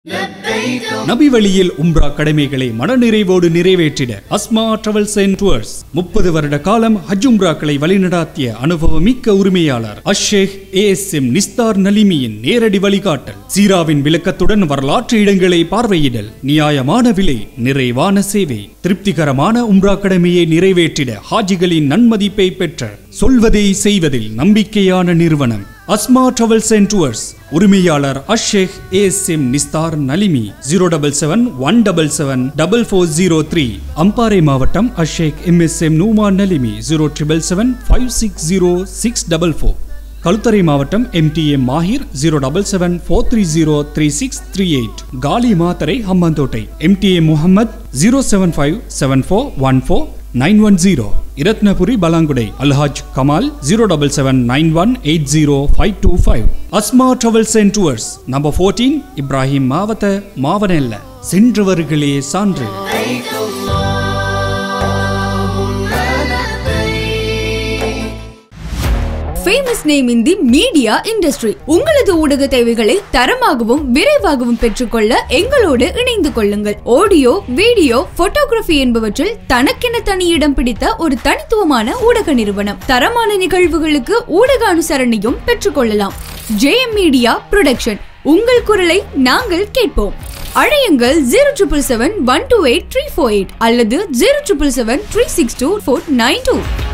நபி வழியில் உம்ரா கடமைகளை மனநிறைவோடு நிறைவேற்றிட அஸ்மா டிராவல்ஸ் அண்ட் டூர்ஸ் முப்பது வருட காலம் ஹஜ் உம்ராக்களை வழிநடாத்திய அனுபவமிக்க உரிமையாளர் அஷேக் ஏ எஸ் எம் நிஸ்தார் நலிமியின் நேரடி வழிகாட்டல் சீராவின் விளக்கத்துடன் வரலாற்று இடங்களை பார்வையிடல் நியாயமான விலை நிறைவான சேவை திருப்திகரமான உம்ரா கடமையை நிறைவேற்றிட ஹாஜிகளின் நன்மதிப்பை பெற்ற சொல்வதை செய்வதில் நம்பிக்கையான நிறுவனம் அஸ்மா டிராவல்ஸ் அண்ட் டூர்ஸ் உரிமையாளர் Ashsheikh A S M Nisthar Naleemi zero double seven one double seven double four zero three Ampara மாவட்டம் Ashsheikh M S M Nooman Naleemi zero triple seven five six zero six double four Kalutara மாவட்டம் M T M Mahir zero double seven four three zero three six three eight Galle Matara Hambantota M T M Mohamed zero seven five seven four one four nine one zero Ratnapuri Balangoda Alhaj Kamal zero double seven nine one eight zero five two five Asma travels and tours number fourteen Ibrahim மாவட்ட மாவனல்ல சென்றவர்களே சான்று famous name in the media industry உங்களது ஊடக தேவைகளை தரமாகவும் விரைவாகவும் பெற்றுக்கொள்ள எங்களோடு இணைந்து கொள்ளுங்கள் ஆடியோ வீடியோ போட்டோகிராஃபி என்பவற்றில் தனக்கென தனி இடம் பிடித்த ஒரு தனித்துவமான ஊடக நிறுவனம் தரமான நிகழ்வுகளுக்கு ஊடக அனுசரணையும் பெற்றுக்கொள்ளலாம் ஜேஎம் மீடியா ப்ரொடக்ஷன் உங்கள் குரலை நாங்கள் கேட்போம் அழையுங்கள் zero triple seven one two eight three four eight அல்லது zero triple seven three six two four nine two